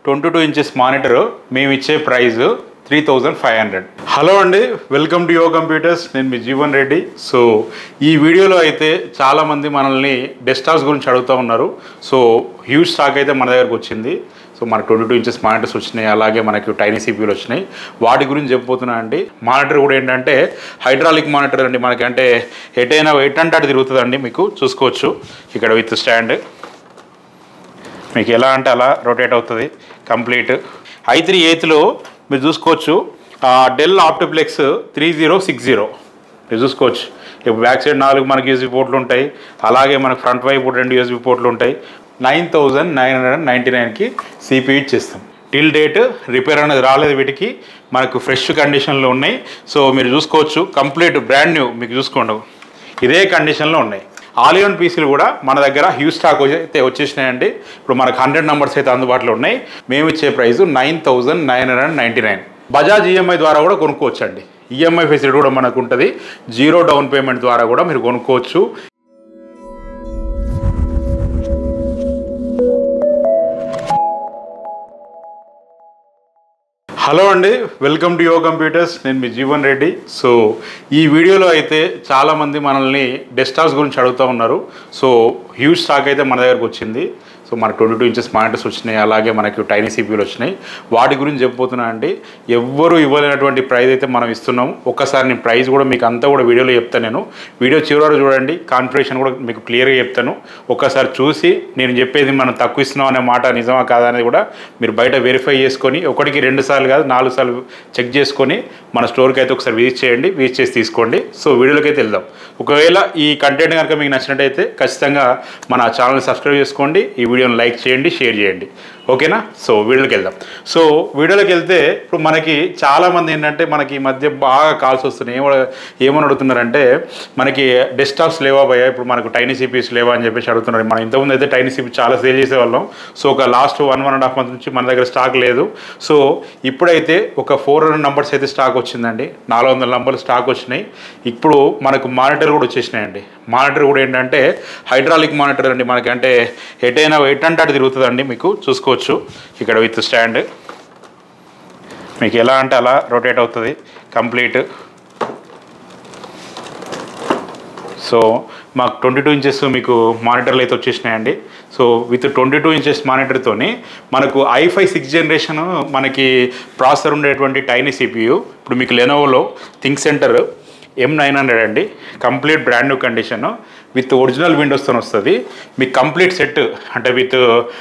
twenty two inches monitor మేము ఇచ్చే price three thousand five hundred hello అండి welcome to Yo computers నేను మీ జీవన్ రెడ్డి సో ఈ వీడియోలో అయితే చాలామంది మనల్ని డెస్క్టాప్స్ గురించి అడుగుతూ ఉన్నారు సో హ్యూజ్ స్టాక్ అయితే మన దగ్గరకు వచ్చింది సో మనకు ట్వంటీ టూ ఇంచెస్ మానిటర్స్ వచ్చినాయి అలాగే మనకి టైనీ సిపియూలు వచ్చినాయి వాటి గురించి చెప్పబోతున్నా అండి మానిటర్ కూడా ఏంటంటే హైడ్రాలిక్ మానిటర్ అండి మనకి అంటే ఎటైనా ఎటంటే అటు తిరుగుతుందండి మీకు చూసుకోవచ్చు ఇక్కడ విత్ స్టాండ్ మీకు ఎలా అంటే అలా రొటేట్ అవుతుంది కంప్లీట్ ఐ త్రీ ఎయిత్లో మీరు చూసుకోవచ్చు Dell Optiplex three zero six zero మీరు చూసుకోవచ్చు ఇప్పుడు బ్యాక్ సైడ్ నాలుగు మనకి యూఎస్బీ పోర్ట్లు ఉంటాయి అలాగే మనకు ఫ్రంట్ వైపు రెండు యూఎస్బీ పోర్ట్లు ఉంటాయి nine thousand nine hundred ninety నైన్కి సిపిఈ ఇచ్చేస్తాం టిల్ డేట్ రిపేర్ అనేది రాలేదు వీటికి మనకు ఫ్రెష్ కండిషన్లో ఉన్నాయి సో మీరు చూసుకోవచ్చు కంప్లీట్ బ్రాండ్ న్యూ మీకు చూసుకోండి ఇదే కండిషన్లో ఉన్నాయి ఆల్ ఇన్ పీసీలు కూడా మన దగ్గర హ్యూజ్ స్టాక్ అయితే వచ్చేసినాయండి ఇప్పుడు మనకు హండ్రెడ్ నెంబర్స్ అయితే అందుబాటులో ఉన్నాయి మేము ఇచ్చే price nine thousand nine hundred ninety nine Bajaj EMI ద్వారా కూడా కొనుక్కోవచ్చండి ఈఎంఐ ఫెసిలిటీ కూడా మనకు ఉంటుంది జీరో డౌన్ పేమెంట్ ద్వారా కూడా మీరు కొనుక్కోవచ్చు హలో అండి వెల్కమ్ టు యో కంప్యూటర్స్ నేను మీ జీవన్ రెడ్డి సో ఈ వీడియోలో అయితే చాలామంది మనల్ని డెస్క్టాప్స్ గురించి అడుగుతూ ఉన్నారు సో హ్యూజ్ స్టాక్ అయితే మన దగ్గరకు వచ్చింది సో మనకు ట్వంటీ టూ ఇంచెస్ మానిటర్స్ వచ్చినాయి అలాగే మనకి టైనీ సిపియూలు వచ్చినాయి వాటి గురించి చెప్పబోతున్నా అండి ఎవ్వరూ ఇవ్వలేనటువంటి ప్రైస్ అయితే మనం ఇస్తున్నాం ఒక్కసారి నేను ప్రైస్ కూడా మీకు అంతా కూడా వీడియోలో చెప్తాను నేను వీడియో చివరి చూడండి కాన్ఫిగరేషన్ కూడా మీకు క్లియర్గా చెప్తాను ఒక్కసారి చూసి నేను చెప్పేది మనం తక్కువ ఇస్తున్నాం అనే మాట నిజమా కాదా అనేది కూడా మీరు బయట వెరిఫై చేసుకొని ఒకటికి రెండు సార్లు కాదు నాలుగు సార్లు చెక్ చేసుకొని మన స్టోర్కి అయితే ఒకసారి విజిట్ చేయండి విజిట్ చేసి తీసుకోండి సో వీడియోలోకి అయితే వెళ్దాం ఒకవేళ ఈ కంటెంట్ కనుక మీకు నచ్చినట్టయితే ఖచ్చితంగా మన ఛానల్ సబ్స్క్రైబ్ చేసుకోండి ఈ వీడియోని లైక్ చేయండి షేర్ చేయండి ఓకేనా సో వీడియోలోకి వెళ్దాం సో వీడియోలోకి వెళ్తే ఇప్పుడు మనకి చాలామంది ఏంటంటే మనకి ఈ మధ్య బాగా కాల్స్ వస్తున్నాయి ఏమో ఏమని అడుగుతున్నారంటే మనకి డెస్క్టాప్స్ లేవా భయ్యా ఇప్పుడు మనకు టైనీ సిపీస్ లేవా అని చెప్పేసి అడుగుతున్నారు మనం ఇంతకుముందు అయితే టైనీ సిపీ చాలా సేల్ చేసేవాళ్ళం సో ఒక last one one and half month నుంచి మన దగ్గర స్టాక్ లేదు సో ఇప్పుడైతే ఒక ఫోర్ హండ్రెడ్ నంబర్స్ అయితే స్టాక్ వచ్చిందండి నాలుగు వందల నంబర్లు స్టాక్ వచ్చినాయి ఇప్పుడు మనకు మానిటర్ కూడా వచ్చేసినాయండి మానిటర్ కూడా ఏంటంటే హైడ్రాలిక్ మానిటర్ అండి మనకి అంటే ఎటైనా ఎటంటే అటు తిరుగుతుందండి మీకు చూసుకోవచ్చు ఇక్కడ విత్ స్టాండ్ మీకు ఎలా అంటే అలా రొటేట్ అవుతుంది కంప్లీట్ సో మాకు ట్వంటీ టూ ఇంచెస్ మీకు మానిటర్లు అయితే వచ్చేసినాయండి so with twenty two inches మానిటర్తోని మనకు ఐఫై సిక్స్ జనరేషన్ మనకి ప్రాసెసర్ ఉండేటువంటి టైనీ సిపియు ఇప్పుడు మీకు లెనోవోలో ThinkCentre M nine hundred అండి complete brand new condition with original విండోస్తో వస్తుంది మీకు కంప్లీట్ సెట్ అంటే విత్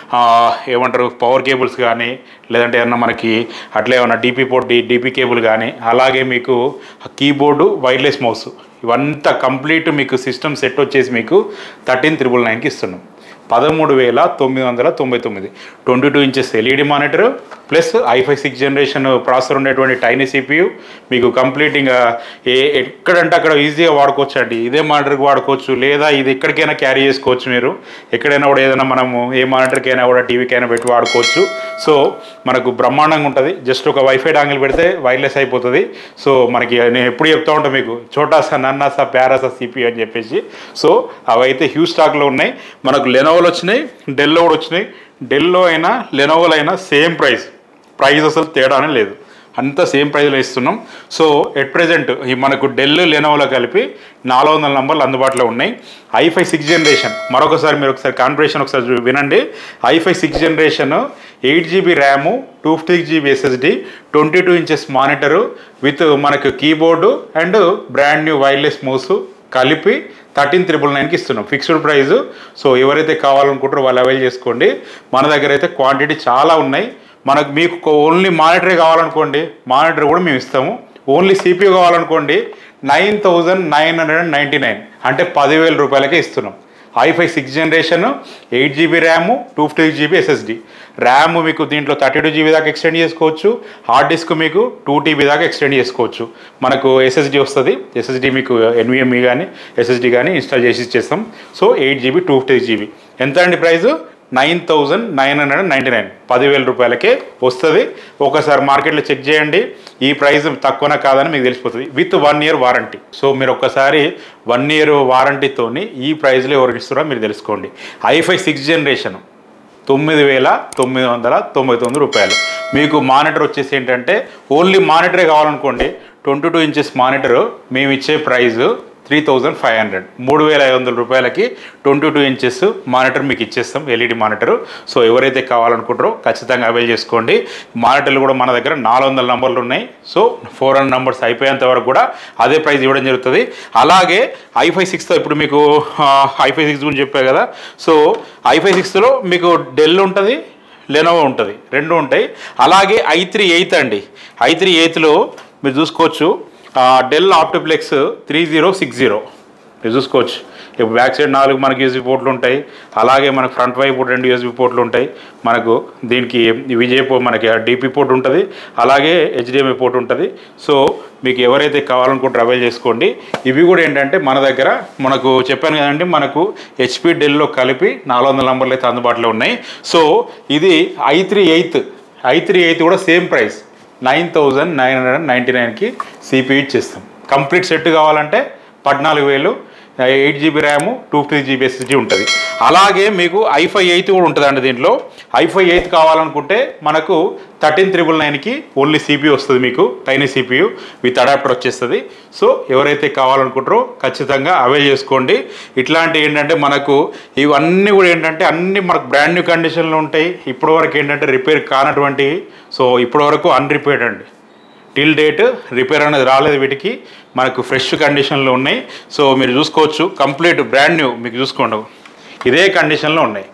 ఏమంటారు పవర్ కేబుల్స్ కానీ లేదంటే ఏమన్నా మనకి అట్లా ఏమన్నా DP port D DP cable కానీ అలాగే మీకు కీబోర్డు వైర్లెస్ మౌస్ ఇవంతా కంప్లీట్ మీకు సిస్టమ్ సెట్ వచ్చేసి మీకు థర్టీన్ త్రిబుల్ నైన్కి ఇస్తున్నాం పదమూడు వేల తొమ్మిది వందల తొంభై తొమ్మిది twenty two inches LED monitor plus i five six generation processor ఉండేటువంటి టైనీ సిపియు మీకు కంప్లీట్ ఇంకా ఏ ఎక్కడంటే అక్కడ ఈజీగా వాడుకోవచ్చు అండి ఇదే మానిటర్కి వాడుకోవచ్చు లేదా ఇది ఎక్కడికైనా క్యారీ చేసుకోవచ్చు మీరు ఎక్కడైనా కూడా ఏదైనా మనము ఏ మానిటర్కైనా కూడా టీవీకైనా పెట్టి వాడుకోవచ్చు సో మనకు బ్రహ్మాండంగా ఉంటుంది జస్ట్ ఒక వైఫై డాంగిల్ పెడితే వైర్లెస్ అయిపోతుంది సో మనకి నేను ఎప్పుడు చెప్తా ఉంటాను మీకు చోటాసా నన్నాసా ప్యారాసా సిపి అని చెప్పేసి సో అవైతే హ్యూజ్ స్టాక్లో ఉన్నాయి మనకు లెనోవోలు వచ్చినాయి డెల్లో కూడా వచ్చినాయి డెల్లో అయినా లెనోవోలో అయినా సేమ్ ప్రైస్ ప్రైస్ అసలు తేడానే లేదు అంతా సేమ్ ప్రైస్లో ఇస్తున్నాం సో ఎట్ ప్రజెంట్ ఈ మనకు డెల్ లెనోవోలో కలిపి నాలుగు వందల నంబర్లు అందుబాటులో ఉన్నాయి ఐఫై సిక్స్ జనరేషన్ మరొకసారి మీరు ఒకసారి కాన్ఫిగరేషన్ ఒకసారి చూ- వినండి i five six generation eight GB RAM two fifty GB SSD twenty two inches monitor with మనకు keyboard and brand new wireless mouse కలిపి థర్టీన్ త్రిబుల్ నైన్కి ఇస్తున్నాం ఫిక్స్డ్ ప్రైస్ సో ఎవరైతే కావాలనుకుంటారో వాళ్ళు అవైల్ చేసుకోండి మన దగ్గర అయితే క్వాంటిటీ చాలా ఉన్నాయి మనకు మీకు ఓన్లీ మానిటరే కావాలనుకోండి మానిటర్ కూడా మేము ఇస్తాము ఓన్లీ సిపియూ కావాలనుకోండి nine thousand nine hundred ninety nine అంటే పదివేల రూపాయలకే ఇస్తున్నాం i five six generation eight GB RAM two fifty GB SSD RAM మీకు దీంట్లో థర్టీ టూ జీబీ దాకా ఎక్స్టెండ్ చేసుకోవచ్చు హార్డ్ డిస్క్ మీకు టూ టీబీ దాకా ఎక్స్టెండ్ చేసుకోవచ్చు మనకు ఎస్ఎస్డి వస్తుంది ఎస్ఎస్డి మీకు ఎన్విఎంఈ కానీ ఎస్ఎస్డి కానీ ఇన్స్టాల్ చేసి ఇచ్చేస్తాం so eight GB two fifty GB ఎంత అండి price nine thousand nine hundred ninety nine పదివేల రూపాయలకే వస్తుంది ఒకసారి మార్కెట్లో చెక్ చేయండి ఈ ప్రైస్ తక్కువనా కాదని మీకు తెలిసిపోతుంది with one year warranty so మీరు ఒక్కసారి వన్ ఇయర్ వారంటీతోని ఈ ప్రైస్లో ఎవరికి ఇస్తారో మీరు తెలుసుకోండి ఐఫై సిక్స్ జనరేషన్ తొమ్మిది వేల తొమ్మిది వందల తొంభై తొమ్మిది రూపాయలు మీకు మానిటర్ వచ్చేసి ఏంటంటే ఓన్లీ మానిటరే కావాలనుకోండి ట్వంటీ టూ ఇంచెస్ మానిటర్ మేము ఇచ్చే price three thousand five hundred మూడు వేల ఐదు వందల రూపాయలకి ట్వంటీ టూ ఇంచెస్ మానిటర్ మీకు ఇచ్చేస్తాం ఎల్ఈడి మానిటర్ సో ఎవరైతే కావాలనుకుంటారో ఖచ్చితంగా అవైల్ చేసుకోండి మానిటర్లు కూడా మన దగ్గర నాలుగు వందల నంబర్లు ఉన్నాయి సో ఫోర్ హండ్రెడ్ నంబర్స్ అయిపోయేంత వరకు కూడా అదే ప్రైస్ ఇవ్వడం జరుగుతుంది అలాగే ఐఫై సిక్స్తో ఇప్పుడు మీకు ఐఫై సిక్స్ గురించి చెప్పా కదా సో ఐఫై సిక్స్లో మీకు డెల్ ఉంటుంది లెనోవో ఉంటుంది రెండు ఉంటాయి అలాగే ఐ త్రీ ఎయిత్ అండి ఐ త్రీ ఎయిత్లో మీరు చూసుకోవచ్చు Dell Optiplex three zero six zero మీరు చూసుకోవచ్చు ఇప్పుడు బ్యాక్ సైడ్ నాలుగు మనకి యూఎస్బీ పోర్ట్లు ఉంటాయి అలాగే మనకు ఫ్రంట్ వైపు రెండు యూఎస్బీ పోర్ట్లు ఉంటాయి మనకు దీనికి విజయ్ పో మనకి డిపి పోర్ట్ ఉంటుంది అలాగే హెచ్డిఎంఐ పోర్ట్ ఉంటుంది సో మీకు ఎవరైతే కావాలనుకుంటారో అవైల్ చేసుకోండి ఇవి కూడా ఏంటంటే మన దగ్గర మనకు చెప్పాను కదండి మనకు హెచ్పి డెల్లో కలిపి నాలుగు వందల నంబర్లు అయితే అందుబాటులో ఉన్నాయి సో ఇది i three eighth i three eighth కూడా same price nine thousand nine hundred and ninety నైన్కి సిపియూ ఇచ్చేస్తాం కంప్లీట్ సెట్ కావాలంటే పద్నాలుగు వేలు eight GB RAM two fifty GB SSD ఉంటుంది అలాగే మీకు ఐఫై ఎయిత్ కూడా ఉంటుందండి దీంట్లో ఐఫై ఎయిత్ కావాలనుకుంటే మనకు థర్టీన్ త్రిబుల్ నైన్కి ఓన్లీ సిపియూ వస్తుంది మీకు టైనీ సిపియూ విత్ అడాప్టర్ వచ్చేస్తుంది సో ఎవరైతే కావాలనుకుంటారో ఖచ్చితంగా అవైల్ చేసుకోండి ఇట్లాంటి ఏంటంటే మనకు ఇవన్నీ కూడా ఏంటంటే అన్ని మనకు బ్రాండ్ న్యూ కండిషన్లో ఉంటాయి ఇప్పటి వరకు ఏంటంటే రిపేర్ కానటువంటి సో ఇప్పటి వరకు అన్రిపేర్డ్ అండి టిల్ డేట్ రిపేర్ అనేది రాలేదు వీటికి మనకు ఫ్రెష్ కండిషన్లో ఉన్నాయి సో మీరు చూసుకోవచ్చు కంప్లీట్ బ్రాండ్ న్యూ మీకు చూసుకోండి ఇదే కండిషన్లో ఉన్నాయి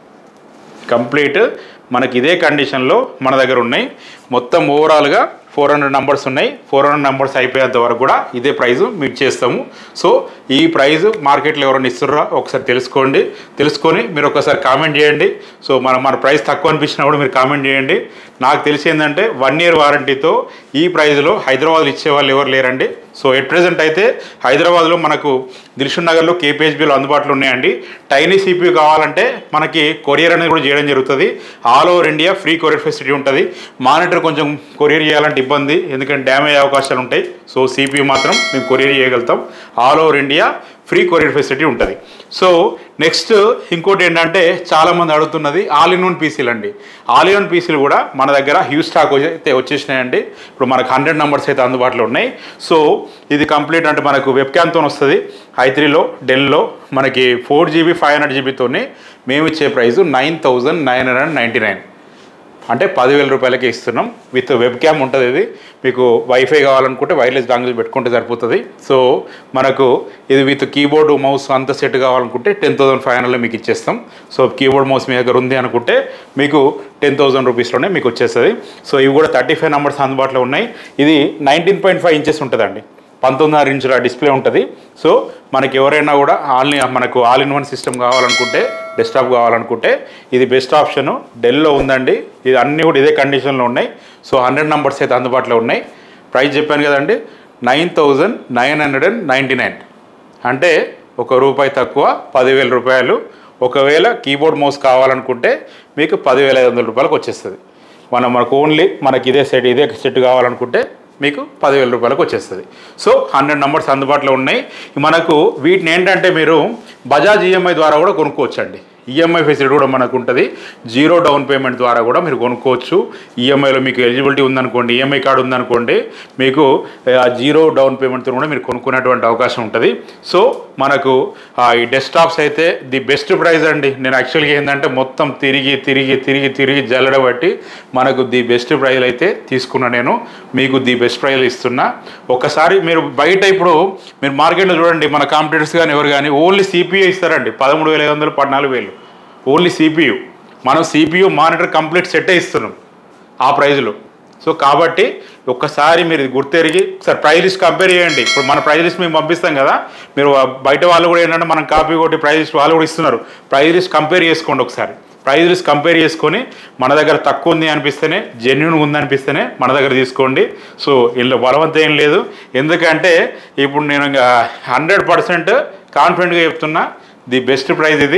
కంప్లీట్ మనకి ఇదే కండిషన్లో మన దగ్గర ఉన్నాయి మొత్తం ఓవరాల్గా ఫోర్ హండ్రెడ్ నెంబర్స్ ఉన్నాయి ఫోర్ హండ్రెడ్ నెంబర్స్ అయిపోయేంత వరకు కూడా ఇదే ప్రైస్ మీకు చేస్తాము సో ఈ ప్రైస్ మార్కెట్లో ఎవరైనా ఇస్తున్నారా ఒకసారి తెలుసుకోండి తెలుసుకొని మీరు ఒకసారి కామెంట్ చేయండి సో మన మన ప్రైస్ తక్కువ అనిపించినా కూడా మీరు కామెంట్ చేయండి నాకు తెలిసి ఏంటంటే వన్ ఇయర్ వారంటీతో ఈ ప్రైస్లో హైదరాబాద్లో ఇచ్చే వాళ్ళు ఎవరు లేరండి సో ఎట్ ప్రెజెంట్ అయితే హైదరాబాద్లో మనకు దిల్షుక్ నగర్లో కేపీహెచ్బీలో అందుబాటులో ఉన్నాయండి టైనీ సిపియూ కావాలంటే మనకి కొరియర్ అనేది కూడా చేయడం జరుగుతుంది all over India free courier facility ఉంటుంది మానిటర్ కొంచెం కొరియర్ చేయాలంటే ఇబ్బంది ఎందుకంటే డ్యామేజ్ అవకాశాలు ఉంటాయి సో సిపియూ మాత్రం మేము కొరియర్ చేయగలుగుతాం all over India free courier facility ఉంటుంది సో నెక్స్ట్ ఇంకోటి ఏంటంటే చాలామంది అడుగుతున్నది ఆల్ ఇన్ వన్ పీసీలు అండి ఆల్ ఇన్ వన్ పీసీలు కూడా మన దగ్గర హ్యూ స్టాక్ అయితే వచ్చేసినాయండి ఇప్పుడు మనకు హండ్రెడ్ నెంబర్స్ అయితే అందుబాటులో ఉన్నాయి సో ఇది కంప్లీట్ అంటే మనకు వెబ్ క్యామ్తో వస్తుంది ఐ త్రీలో డెల్లో మనకి ఫోర్ జీబీ ఫైవ్ హండ్రెడ్ జీబీతోనే మేము ఇచ్చే price nine thousand nine hundred ninety nine అంటే పదివేల రూపాయలకి ఇస్తున్నాం విత్ వెబ్ క్యామ్ ఉంటుంది ఇది మీకు వైఫై కావాలనుకుంటే వైర్లెస్ డాంగిల్ పెట్టుకుంటే సరిపోతుంది సో మనకు ఇది విత్ కీబోర్డు మౌస్ అంత సెట్ కావాలనుకుంటే టెన్ థౌసండ్ ఫైవ్ హండ్రెడ్లో మీకు ఇచ్చేస్తాం సో కీబోర్డ్ మౌస్ మీ దగ్గర ఉంది అనుకుంటే మీకు టెన్ థౌసండ్ రూపీస్లోనే మీకు వచ్చేస్తుంది సో ఇవి కూడా థర్టీ ఫైవ్ నెంబర్స్ అందుబాటులో ఉన్నాయి ఇది నైన్టీన్ పాయింట్ ఫైవ్ ఇంచెస్ ఉంటుందండి పంతొమ్మిదిన్నర ఇంచుల డిస్ప్లే ఉంటుంది సో మనకి ఎవరైనా కూడా ఆల్ మనకు ఆల్ ఇన్ వన్ సిస్టమ్ కావాలనుకుంటే డెస్క్టాప్ కావాలనుకుంటే ఇది బెస్ట్ ఆప్షన్ డెల్లో ఉందండి ఇది అన్నీ కూడా ఇదే కండిషన్లో ఉన్నాయి సో హండ్రెడ్ నెంబర్స్ అయితే అందుబాటులో ఉన్నాయి ప్రైస్ చెప్పాను కదండి nine thousand nine hundred and ninety nine అంటే ఒక రూపాయి తక్కువ పదివేల రూపాయలు ఒకవేళ కీబోర్డ్ మౌస్ కావాలనుకుంటే మీకు పదివేల ఐదు వందల రూపాయలకు వచ్చేస్తుంది మనం మనకు ఓన్లీ మనకి ఇదే సెట్ ఇదే సెట్ కావాలనుకుంటే మీకు పదివేల రూపాయలకు వచ్చేస్తుంది సో హండ్రెడ్ నెంబర్స్ అందుబాటులో ఉన్నాయి మనకు వీటిని ఏంటంటే మీరు బజాజ్ ఈఎంఐ ద్వారా కూడా కొనుక్కోవచ్చండి ఈఎంఐ ఫెసిలిటీ కూడా మనకు ఉంటుంది జీరో డౌన్ పేమెంట్ ద్వారా కూడా మీరు కొనుక్కోవచ్చు ఈఎంఐలో మీకు ఎలిజిబిలిటీ ఉందనుకోండి ఈఎంఐ కార్డు ఉందనుకోండి మీకు ఆ జీరో డౌన్ పేమెంట్తో కూడా మీరు కొనుక్కునేటువంటి అవకాశం ఉంటుంది సో మనకు ఆ, ఈ డెస్క్టాప్స్ అయితే ది బెస్ట్ ప్రైస్ అండి నేను యాక్చువల్గా ఏంటంటే మొత్తం తిరిగి తిరిగి తిరిగి తిరిగి జల్లడబట్టి మనకు ది బెస్ట్ ప్రైజ్ అయితే తీసుకున్నా నేను మీకు ది బెస్ట్ ప్రైజ్ ఇస్తున్నా ఒకసారి మీరు బయట ఇప్పుడు మీరు మార్కెట్లో చూడండి మన కాంపిటేటర్స్ కానీ ఎవరు కానీ ఓన్లీ సిపిఐ ఇస్తారండి పదమూడు వేల ఐదు వందలు పద్నాలుగు వేలు ఓన్లీ సిపియు మనం సిపియు మానిటర్ కంప్లీట్ సెట్టే ఇస్తున్నాం ఆ ప్రైజ్లో సో కాబట్టి ఒక్కసారి మీరు ఇది గుర్తెరిగి ఒకసారి ప్రైజ్ లిస్ట్ కంపేర్ చేయండి ఇప్పుడు మన ప్రైజ్ లిస్ట్ మేము పంపిస్తాం కదా మీరు బయట వాళ్ళు కూడా ఏంటంటే మనం కాపీ కొట్టి ప్రైజ్ లిస్ట్ వాళ్ళు కూడా ఇస్తున్నారు ప్రైజ్ లిస్ట్ కంపేర్ చేసుకోండి ఒకసారి ప్రైజ్ లిస్ట్ కంపేర్ చేసుకొని మన దగ్గర తక్కువ ఉంది అనిపిస్తేనే జెన్యున్ ఉంది అనిపిస్తేనే మన దగ్గర తీసుకోండి సో ఇందులో బలవంతం ఏం లేదు ఎందుకంటే ఇప్పుడు నేను ఇంకా హండ్రెడ్ పర్సెంట్ కాన్ఫిడెంట్గా చెప్తున్నా ది బెస్ట్ ప్రైజ్ ఇది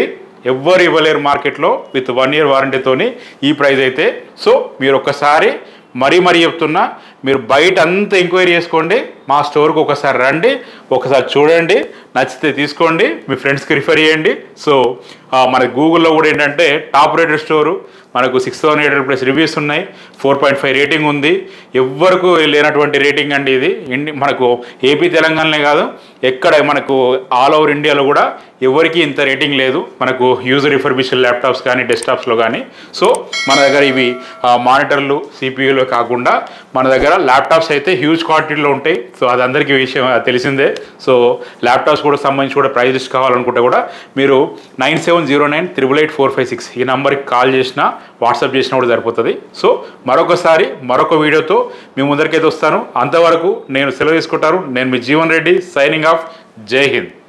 ఎవ్వరు ఇవ్వలేరు మార్కెట్లో విత్ వన్ ఇయర్ వారంటీతోని ఈ ప్రైస్ అయితే సో మీరు ఒక్కసారి మరీ మరీ చెప్తున్నా మీరు బయట అంతా ఎంక్వైరీ చేసుకోండి మా స్టోర్కి ఒకసారి రండి ఒకసారి చూడండి నచ్చితే తీసుకోండి మీ ఫ్రెండ్స్కి రిఫర్ చేయండి సో ఆ, మన గూగుల్లో కూడా ఏంటంటే టాప్ రేటెడ్ స్టోరు మనకు six thousand eight hundred plus reviews ఉన్నాయి ఫోర్ పాయింట్ ఫైవ్ రేటింగ్ ఉంది ఎవ్వరకు లేనటువంటి రేటింగ్ అండి ఇది ఇండి మనకు ఏపీ తెలంగాణనే కాదు ఎక్కడ మనకు ఆల్ ఓవర్ ఇండియాలో కూడా ఎవరికి ఇంత రేటింగ్ లేదు మనకు యూజర్ రిఫర్బిషన్ ల్యాప్టాప్స్ కానీ డెస్క్టాప్స్లో కానీ సో మన దగ్గర ఇవి ఆ, మానిటర్లు సిపియూలు కాకుండా మన దగ్గర ల్యాప్టాప్స్ అయితే హ్యూజ్ క్వాంటిటీలో ఉంటాయి సో అది అందరికీ విషయం తెలిసిందే సో ల్యాప్టాప్స్ కూడా సంబంధించి కూడా ప్రైస్ లిస్ట్ కావాలనుకుంటే కూడా మీరు nine seven zero nine triple eight four five six ఈ నెంబర్కి కాల్ చేసినా వాట్సాప్ చేసినా కూడా సరిపోతుంది సో మరొకసారి మరొక వీడియోతో మీ ముందరికైతే వస్తాను అంతవరకు నేను సెలవు తీసుకుంటాను నేను మీ జీవన్ రెడ్డి సైనింగ్ ఆఫ్ జై హింద్